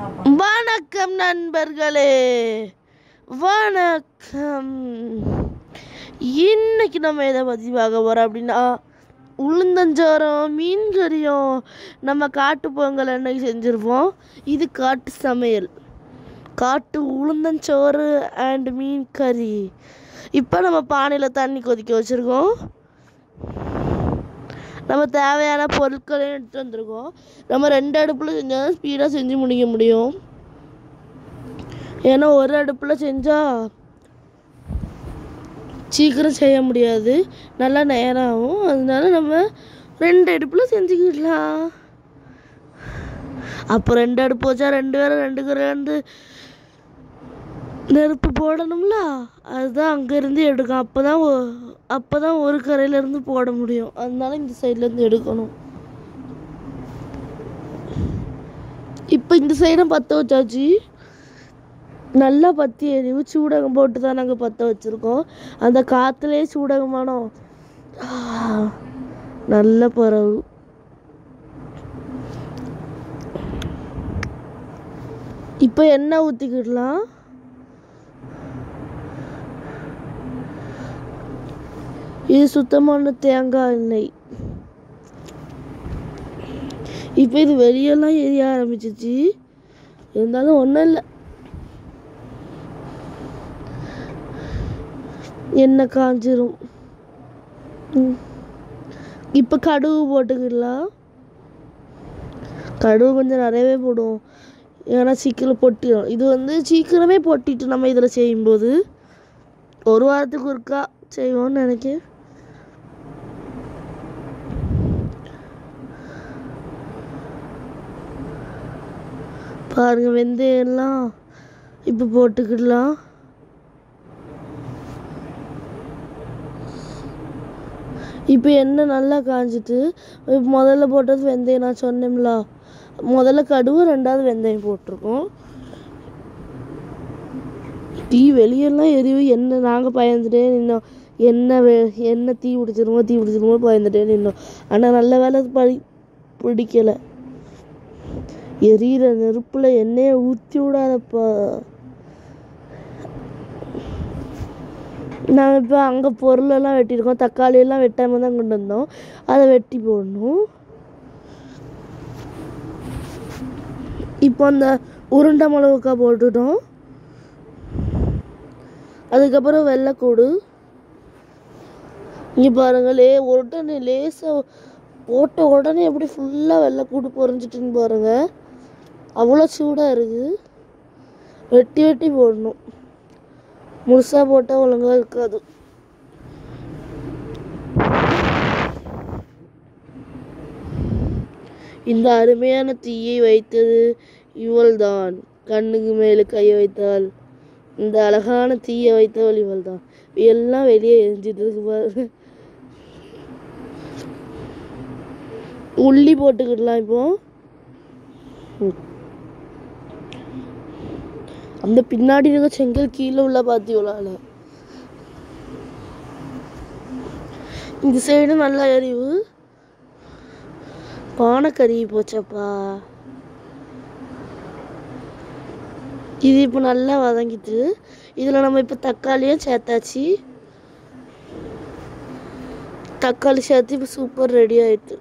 வணக்கம் நண்பர்களே வணக்கம் இன்னைக்கு நம்ம எதை பற்றி பார்க்க போகிறோம் அப்படின்னா உளுந்தஞ்சோரம் மீன் கறியும் நம்ம காட்டு பொங்கல் அன்னைக்கு செஞ்சுருப்போம் இது காட்டு சமையல் காட்டு உளுந்தஞ்சோறு அண்ட் மீன் கறி இப்போ நம்ம பானையில் தண்ணி கொதிக்க வச்சுருக்கோம் நம்ம தேவையான பொருட்களையும் எடுத்து வந்திருக்கோம் நம்ம ரெண்டு அடுப்பில் செஞ்சால் ஸ்பீடாக செஞ்சு முடிக்க முடியும் ஏன்னா ஒரு அடுப்பில் செஞ்சால் சீக்கிரம் செய்ய முடியாது நல்லா நேரம் ஆகும் அதனால நம்ம ரெண்டு அடுப்பில் செஞ்சுக்கிடலாம் அப்போ ரெண்டு அடுப்பு வச்சா ரெண்டு பேரும் ரெண்டு கரண்டு நெருப்பு போடணும்ல அதுதான் அங்கேருந்து எடுக்கும் அப்போ தான் அப்போ தான் ஒரு கரையிலேருந்து போட முடியும் அதனால இந்த சைட்லேருந்து எடுக்கணும் இப்போ இந்த சைடும் பற்ற வச்சாச்சு நல்லா பற்றி எரிவு சூடகம் போட்டு தான் நாங்கள் பற்ற வச்சுருக்கோம் அந்த காற்றுலேயே சூடகமானோம் நல்ல பறவு இப்போ எண்ணெய் ஊற்றிக்கிடலாம் இது சுத்தமான தேங்காய் எண்ணெய் இப்போ இது வெளியெல்லாம் எரிய ஆரம்பிச்சிச்சு இருந்தாலும் ஒன்றும் இல்லை எண்ணெய் காஞ்சிரும் ம். இப்போ கடுகு போட்டுக்கிடலாம் கடுகு கொஞ்சம் நிறையவே போடுவோம் ஏன்னா சீக்கிரம் பொட்டிடும் இது வந்து சீக்கிரமே பொட்டிட்டு நம்ம இதில் செய்யும்போது ஒரு வாரத்துக்கு ஒருக்கா செய்வோம்னு நினைக்கிறேன் பாருங்க வெந்தயம் எல்லாம் இப்போ போட்டுக்கிடலாம் இப்போ எண்ணெய் நல்லா காஞ்சிட்டு இப்ப முதல்ல போட்டது வெந்தயம் நான் சொன்னேன்ல முதல்ல கடுகு ரெண்டாவது வெந்தயம் போட்டிருக்கோம் தீ வெளியெல்லாம் எரிவு என்ன நாங்கள் பயந்துட்டே நின்னோம் என்ன வே என்ன தீ பிடிச்சிருமோ தீ பிடிச்சிருமோ பயந்துட்டே நின்னோம் ஆனால் நல்ல வேலை படி பிடிக்கலை எரியிற நெருப்புல எண்ணெயை ஊற்றி விடாதப்பா நாங்கள் இப்போ அங்கே பொருளெல்லாம் வெட்டியிருக்கோம் தக்காளி எல்லாம் வெட்டாமல் தான் கொண்டு வந்தோம் அதை வெட்டி போடணும் இப்போ அந்த உருண்டை மிளகுக்கா போட்டுட்டோம் அதுக்கப்புறம் வெள்ளைக்கூடு இங்கே பாருங்க லே உடனே லேசாக போட்ட உடனே எப்படி ஃபுல்லாக வெள்ளைக்கூடு பொறிஞ்சிட்டுன்னு பாருங்க அவ்வளோ சூடாக இருக்குது வெட்டி வெட்டி போடணும் முழுசாக போட்டால் ஒழுங்காக இருக்காது இந்த அருமையான தீயை வைத்தது இவள்தான் கண்ணுக்கு மேலே கை வைத்தாள் இந்த அழகான தீயை வைத்தவள் இவள்தான் எல்லாம் வெளியே எரிஞ்சிட்டு இருக்கு பாரு உள்ளி போட்டுக்கிடலாம் இப்போ ம். அந்த பின்னாடி இருக்க செங்கல் கீழே உள்ள பாத்தியோலால இந்த சைடு நல்லா எரிவு பானை கருகி போச்சப்பா இது இப்போ நல்லா வதங்கிட்டு இதில் நம்ம இப்போ தக்காளியும் சேர்த்தாச்சு தக்காளி சேர்த்து இப்போ சூப்பர் ரெடி ஆயிட்டு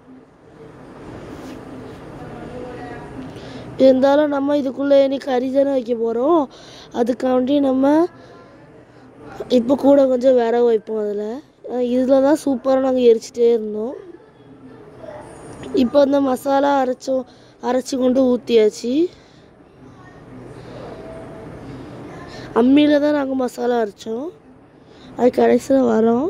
இருந்தாலும் நம்ம இதுக்குள்ளே இனி கறி தானே வைக்க போகிறோம் அதுக்காண்டி நம்ம இப்போ கூட கொஞ்சம் விறகு வைப்போம் அதில் இதில் தான் சூப்பராக நாங்கள் எரிச்சிட்டே இருந்தோம் இப்போ அந்த மசாலா அரைச்சோம் அரைச்சி கொண்டு ஊற்றியாச்சு அம்மியில் தான் நாங்கள் மசாலா அரைச்சோம் அது கடைசியில் வரோம்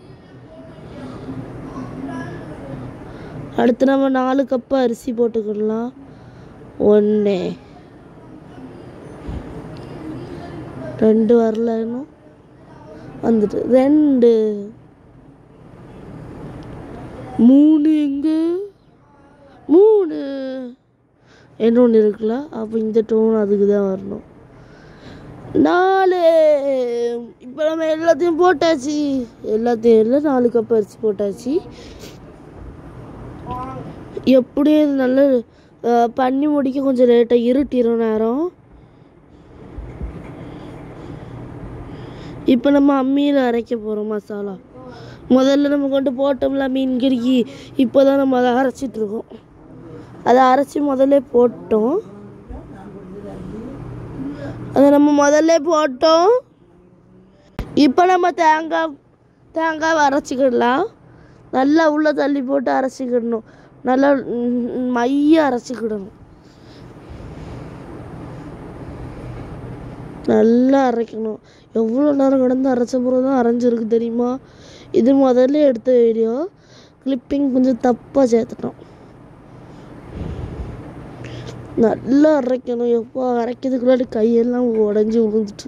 அடுத்து நம்ம நாலு கப்பு அரிசி போட்டுக்கிடலாம் ஒன்று ரெண்டு வரல இன்னும் வந்துட்டு ரெண்டு மூணு எங்க மூணு என்ன ஒன்று இருக்குல்ல அப்போ இந்த டோன் அதுக்கு தான் வரணும் நாலு இப்போ நம்ம எல்லாத்தையும் போட்டாச்சு எல்லாத்தையும் இல்லை நாலு கப் அரிசி போட்டாச்சு எப்படியும் இது நல்ல அஹ், பண்ணி முடிக்க கொஞ்சம் லேட்டாக இருட்டிடும் நேரம் இப்போ நம்ம அம்மியில் அரைக்க போகிறோம் மசாலா முதல்ல நம்ம கொண்டு போட்டோம்ல மீன் கிறுக்கி இப்போ தான் நம்ம அதை அரைச்சிட்டு இருக்கோம் அதை அரைச்சி முதல்ல போட்டோம் அதை நம்ம முதல்ல போட்டோம் இப்போ நம்ம தேங்காய் தேங்காவை அரைச்சிக்கிடலாம் நல்லா உள்ளே தள்ளி போட்டு அரைச்சிக்கிடணும் நல்லா ம், மைய அரைச்சிக்கிடணும் நல்லா அரைக்கணும் எவ்வளோ நேரம் கிடந்து அரைச்ச பிறகு தான் அரைஞ்சிருக்கு தெரியுமா இது முதல்ல எடுத்த வீடியோ கிளிப்பிங் கொஞ்சம் தப்பாக சேர்த்துட்டோம் நல்லா அரைக்கணும் எப்போ அரைக்கிறதுக்குள்ளாடி கையெல்லாம் உடஞ்சி விழுந்துட்டு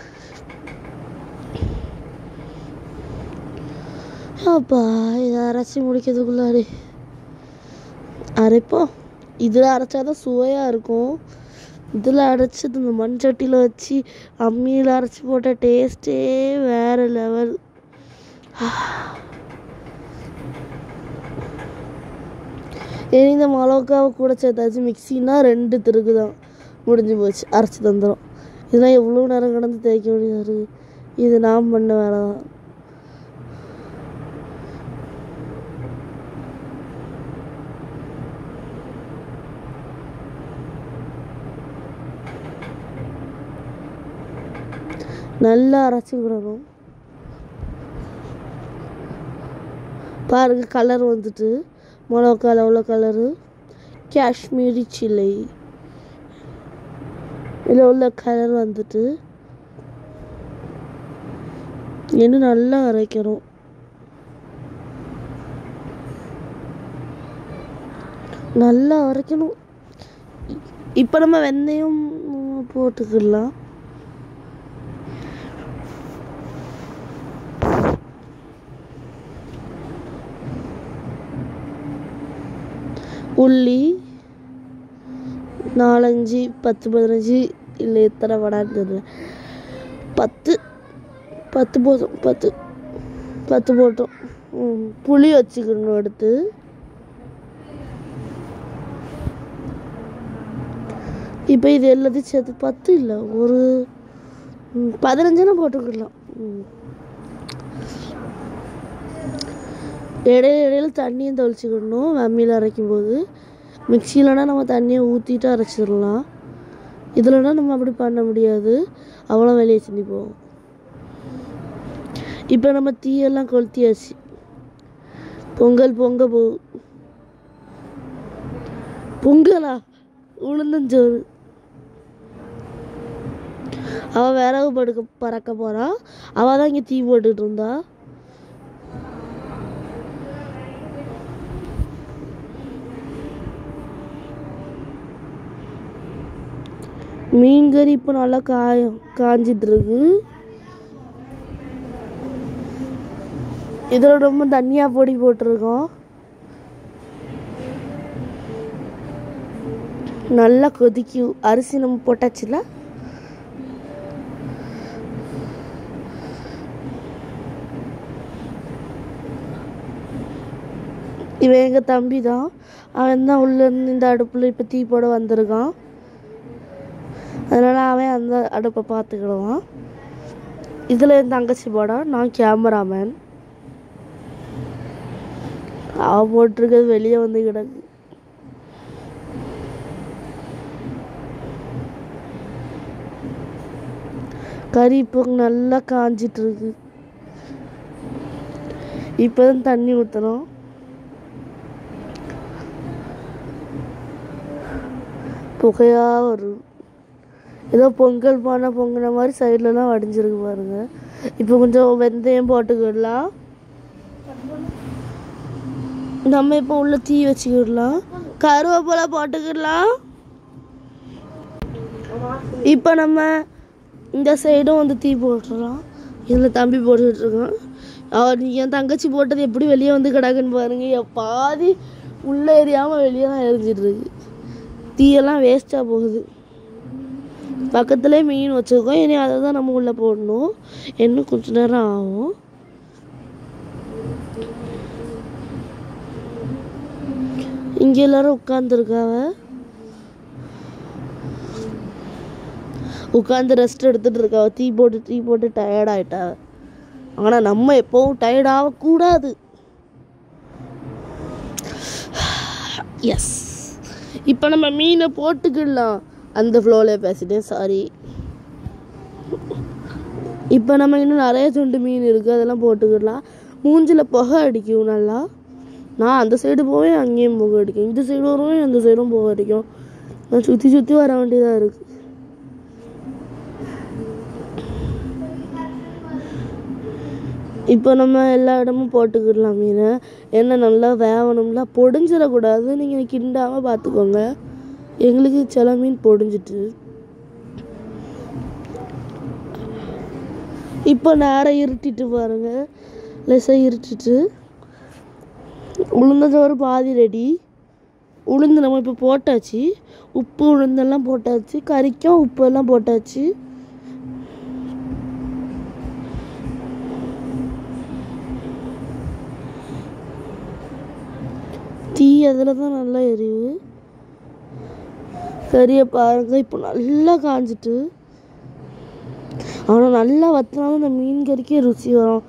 அப்பா இதை அரைச்சி முடிக்கிறதுக்குள்ளாடி அரைப்போம் இதில் அரைச்சாதான் சுவையாக இருக்கும் இதில் அரைச்சி இந்த மண் சட்டியில் வச்சு அம்மியில் அரைச்சி போட்ட டேஸ்ட்டே வேறு லெவல் இனி இந்த மிளகாவை கூட சேர்த்தாச்சு மிக்சின்னா ரெண்டு திருக்கு தான் முடிஞ்சு போச்சு அரைச்சி தந்துடும் இதெல்லாம் எவ்வளோ நேரம் கிடந்து தேய்க்க வேண்டியதாக இருக்குது இது நான் பண்ண வேலை தான் நல்லா அரைச்சி விடணும் பாருங்க கலர் வந்துட்டு மிளகால உள்ள கலரு காஷ்மீரி சில்லி இதில் உள்ள கலர் வந்துட்டு இன்னும் நல்லா அரைக்கணும் நல்லா அரைக்கணும் இப்போ நம்ம வெந்தயம் போட்டுக்கலாம் உள்ளி நாலஞ்சு பத்து பதினஞ்சு இல்லை எத்தனை வடான்னு தெரியல பத்து பத்து போதும் பத்து பத்து போட்டோம் ம், புளி வச்சுக்கணும் எடுத்து இப்போ இது எல்லாத்தையும் சேர்த்து பத்து இல்லை ஒரு ம், பதினஞ்சுனா போட்டுக்கலாம் ம். இடையில இடையில தண்ணியும் தெளிச்சுக்கிடணும் அம்மியில் அரைக்கும் போது மிக்சியிலனா நம்ம தண்ணியை ஊற்றிட்டு அரைச்சிடலாம் இதில்னா நம்ம அப்படி பண்ண முடியாது அவ்வளோ வெளியே சிந்தி போகும் இப்போ நம்ம தீயெல்லாம் கொளுத்தியாச்சு பொங்கல் பொங்க போகுது பொங்கலா உளுந்தஞ்சோறு அவள் விறகு படுக்க பறக்க போறா அவள் தான் இங்கே தீ போட்டுட்டு இருந்தா மீன் கறி இப்போ நல்லா காயம் காஞ்சிட்டு இருக்கு இதில் ரொம்ப தனியா பொடி போட்டிருக்கோம் நல்லா கொதிக்கி அரிசி நம்ம போட்டாச்சுல இவன் எங்கள் தம்பி தான் அவன் தான் உள்ளேருந்து இந்த அடுப்பில் இப்போ தீ போட வந்திருக்கான் அதனால் அவன் அந்த அடுப்பை பார்த்துக்கிடுவான் இதில் என் தங்கச்சி படம் நான் கேமராமேன் அவ போட்டிருக்கிறது வெளியே வந்து கிடக்கு கறி இப்போ நல்லா காஞ்சிட்டு இருக்கு இப்போதான் தண்ணி ஊற்றணும் புகையா வரும் ஏதோ பொங்கல் பானை பொங்கின மாதிரி சைட்லலாம் வடிஞ்சிருக்கு பாருங்க இப்போ கொஞ்சம் வெந்தயம் போட்டுக்கிடலாம் நம்ம இப்போ உள்ள தீ வச்சுக்கிடலாம் கருவேப்பிலை போட்டுக்கிடலாம் இப்போ நம்ம இந்த சைடும் வந்து தீ போட்டுடலாம் இதில் தம்பி போட்டுக்கிட்டு இருக்கான் அவர் என் தங்கச்சி போட்டது எப்படி வெளியே வந்து கிடக்குன்னு பாருங்க என் பாதி உள்ளே எரியாமல் வெளியே தான் எரிஞ்சிட்டு இருக்கு தீயெல்லாம் வேஸ்ட்டாக போகுது பக்கத்துலேயே மீன் வச்சுருக்கோம் இனி அதை தான் நம்ம உள்ளே போடணும் இன்னும் கொஞ்ச நேரம் ஆகும் இங்கே எல்லாரும் உட்காந்துருக்காவ உட்காந்து ரெஸ்ட் எடுத்துட்டு இருக்கா டீ போட்டு டீ போட்டு டயர்ட் ஆயிட்டா ஆனால் நம்ம எப்பவும் டயர்ட் ஆகக்கூடாது எஸ் இப்போ நம்ம மீனை போட்டுக்கிடலாம் அந்த ஃப்ளோவில் பேசிட்டேன் சாரி இப்போ நம்ம இன்னும் நிறைய துண்டு மீன் இருக்குது அதெல்லாம் போட்டுக்கிடலாம் மூஞ்சில் புகை அடிக்கும் நல்லா நான் அந்த சைடு போவேன் அங்கேயும் புகை அடிக்கும் இந்த சைடு வருவேன் அந்த சைடும் புகை அடிக்கும் நான் சுற்றி சுற்றி வர வேண்டியதாக இருக்குது இப்போ நம்ம எல்லா இடமும் போட்டுக்கிடலாம் மீனை என்ன நல்லா வேகணும்ல பொடிஞ்சிடக்கூடாது நீங்கள் கிண்டாமல் பார்த்துக்கோங்க எங்களுக்கு சில மீன் பொடிஞ்சிட்டு இப்போ நேரம் இருட்டிட்டு பாருங்க லேசாக இருட்டிட்டு உளுந்தஞ்சோறு பாதி ரெடி உளுந்து நம்ம இப்போ போட்டாச்சு உப்பு உளுந்தெல்லாம் போட்டாச்சு கறிக்கும் உப்பு எல்லாம் போட்டாச்சு தீ அதில் தான் நல்லா எரியுது கறியை பாருங்க இப்போ நல்லா காஞ்சிட்டு ஆனால் நல்லா வத்தினாலும் இந்த மீன் கறிக்கே ருசி வரும்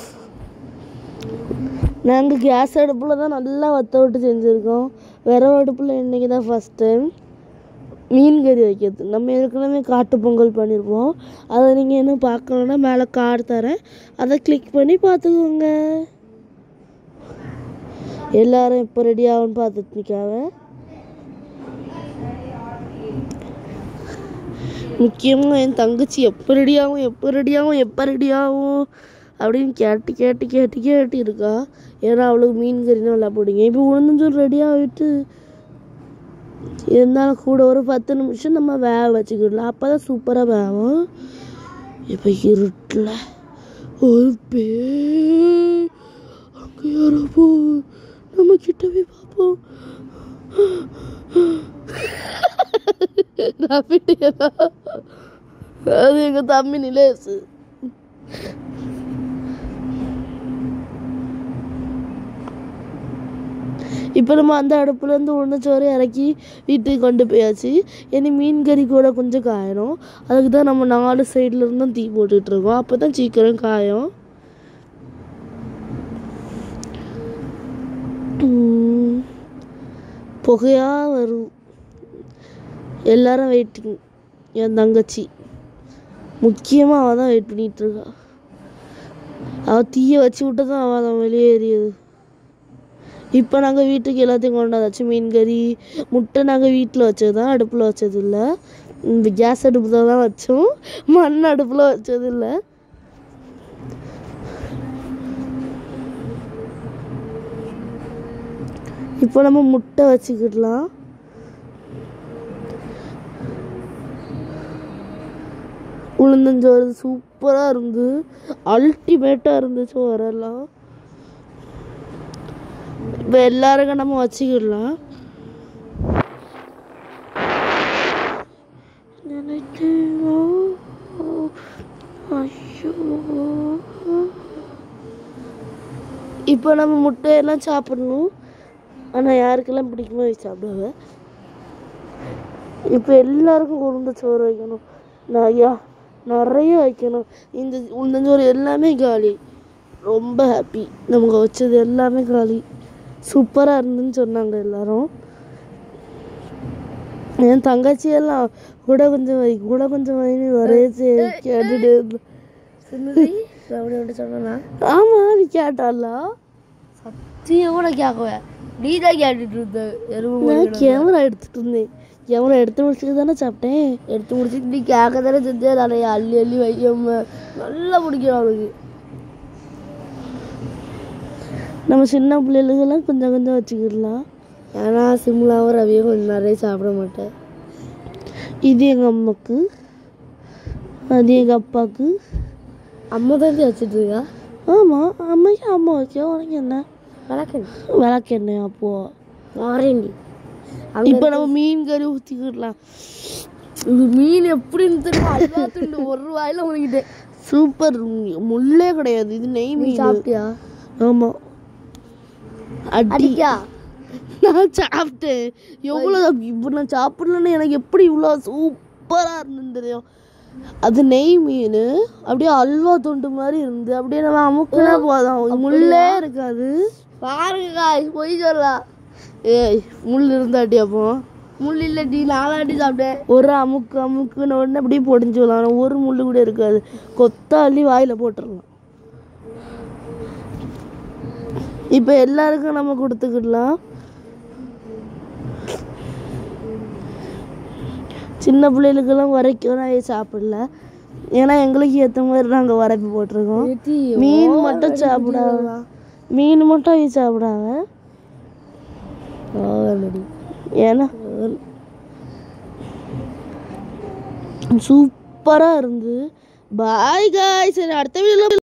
நாங்கள் கேஸ் அடுப்பில் தான் நல்லா வத்த விட்டு செஞ்சுருக்கோம் விரவு அடுப்பில் இன்றைக்கி தான் ஃபஸ்ட் டைம் மீன் கறி வைக்கிறது நம்ம ஏற்கனவே காட்டு பொங்கல் பண்ணியிருப்போம் அதை நீங்கள் இன்னும் பார்க்கலன்னா மேலே கார்டு தரேன் அதை கிளிக் பண்ணி பார்த்துக்கோங்க எல்லாரும் எப்போ ரெடி ஆகும்னு பார்த்துட்டு நிற்காவ முக்கியமாக என் தங்கச்சி எப்போ ரெடி ஆகும் எப்போ ரெடி ஆகும் எப்போ ரெடி ஆகும் அப்படின்னு கேட்டு கேட்டு கேட்டு கேட்டு இருக்கா ஏன்னா அவளுக்கு மீன் கறினா நல்லா பிடிங்க இப்போ உளுந்தஞ்சோறு ரெடி ஆகிட்டு இருந்தாலும் கூட ஒரு பத்து நிமிஷம் நம்ம வேக வச்சுக்கிடலாம் அப்போ தான் சூப்பராக வேகும் இப்போ இருட்டில் ஒரு பேய் அங்கே யாரோ போ நம்ம கிட்ட போய் பார்ப்போம் நம்பிட்டேனா அது எங்க தம்பி நிலேஷ் இப்போ நம்ம அந்த அடுப்புலேருந்து உளுந்தச்சோறு இறக்கி வீட்டுக்கு கொண்டு போயாச்சு இனி மீன் கறி கூட கொஞ்சம் காயணும் அதுக்கு தான் நம்ம நாலு சைடில் இருந்தும் தீ போட்டுட்டு இருக்கோம் அப்போ தான் சீக்கிரம் காயும் உம், புகையா வரும் எல்லாரும் வெயிட்டிங் என் தங்கச்சி முக்கியமாக அவள் தான் வெயிட் பண்ணிட்டு இருக்கா அவள் தீயை வச்சு விட்டு தான் அவள் தான் வெளியேறியது இப்போ நாங்கள் வீட்டுக்கு எல்லாத்தையும் கொண்டாந்தாச்சு மீன் கறி முட்டை நாங்கள் வீட்டில் வச்சது தான் அடுப்பில் வச்சது இல்லை இந்த கேஸ் அடுப்பில் தான் வச்சோம் மண் அடுப்பில் வச்சது இல்லை இப்போ நம்ம முட்டை வச்சுக்கிடலாம் உளுந்தஞ்சோறு சூப்பராக இருந்து அல்டிமேட்டாக இருந்துச்சு வரலாம் இப்போ எல்லாருக்கும் நம்ம வச்சுக்கிடலாம் நினைத்தேனோ, ஐயோ. இப்போ நம்ம முட்டையெல்லாம் சாப்பிடணும் ஆனால் யாருக்கெல்லாம் பிடிக்குமோ அதை சாப்பிடுவாங்க இப்போ எல்லாருக்கும் உளுந்த சோறு வைக்கணும் நிறையா நிறைய வைக்கணும் இந்த உளுந்தஞ்சோறு எல்லாமே காலி ரொம்ப ஹாப்பி நமக்கு வச்சது எல்லாமே காலி சூப்பராக இருந்துன்னு சொன்னாங்க எல்லாரும் என் தங்கச்சி எல்லாம் கூட கொஞ்சம் வை கூட கொஞ்சம் வைன்னு ஒரே சே- கேட்டுட்டு இருந்தா. சொன்னா ஆமா நீ கேட்டாலா சத்தியம் கூட கேட்குவேன் நீ தான் கேட்டுட்டு இருந்த எருவு நான் கேமரா எடுத்துட்டு இருந்தேன் கேமரா எடுத்து முடிச்சுட்டு தானே சாப்பிட்டேன் எடுத்து முடிச்சுட்டு நீ கேட்க தானே செஞ்சே நிறைய அள்ளி அள்ளி வைக்காம நல்லா பிடிக்கும் அவளுக்கு நம்ம சின்ன பிள்ளைகளுக்கெல்லாம் கொஞ்சம் கொஞ்சம் வச்சுக்கிடலாம் ஏன்னா சிம்லாவும் ரவியும் கொஞ்சம் நிறைய சாப்பிட மாட்டேன் இது எங்கள் அம்மாக்கு அது எங்கள் அப்பாவுக்கு அம்மா தான் வச்சுட்டு இருக்கா ஆமாம் அம்மைக்கு அம்மா வைக்க உனக்கு என்ன வழக்கன் விளக்கு என்ன அப்போ ஆரேண்டி இப்போ நம்ம மீன் கறி ஊற்றிக்கிடலாம் இந்த மீன் எப்படின்னு தெரியுமா அல்வா துண்டு ஒரு வாயில உனக்கிட்டேன் சூப்பர் முள்ளே கிடையாது இது நெய் நீ மீன் சாப்பிட்டியா ஆமாம் அடி அடிக்கா நான் சாப்பிட்டேன் எவ்வளோ இப்போ நான் சாப்பிடலன்னு எனக்கு எப்படி இவ்வளோ சூப்பராக இருந்துன்னு தெரியும் அது நெய் மீன் அப்படியே அல்வா தொண்டு மாதிரி இருந்து அப்படியே நம்ம அமுக்குனா போதும் முள்ளே இருக்காது பாருங்க guys, பொய் சொல்லலாம் ஏய் முள் இருந்தாட்டி அப்போ முள் இல்லடி நாலாட்டி சாப்பிட்டேன் ஒரு அமுக்கு அமுக்குன உடனே அப்படியே பொடிஞ்சு விடலாம் ஒரு முள்ளு கூட இருக்காது கொத்தா அள்ளி வாயில போட்டுடலாம் இப்போ எல்லாருக்கும் நம்ம கொடுத்துக்கிடலாம் சின்ன பிள்ளைகளுக்கெல்லாம் வரைக்கும் நான் சாப்பிடல ஏன்னா எங்களுக்கு ஏற்ற மாதிரி நாங்கள் வரைப்பு போட்டிருக்கோம் மீன் மட்டும் சாப்பிடாத மீன் மட்டும் அவங்க சாப்பிடாத ஏன்னா சூப்பராக இருந்து பாய் காய் சரி அடுத்த வீடியோவில்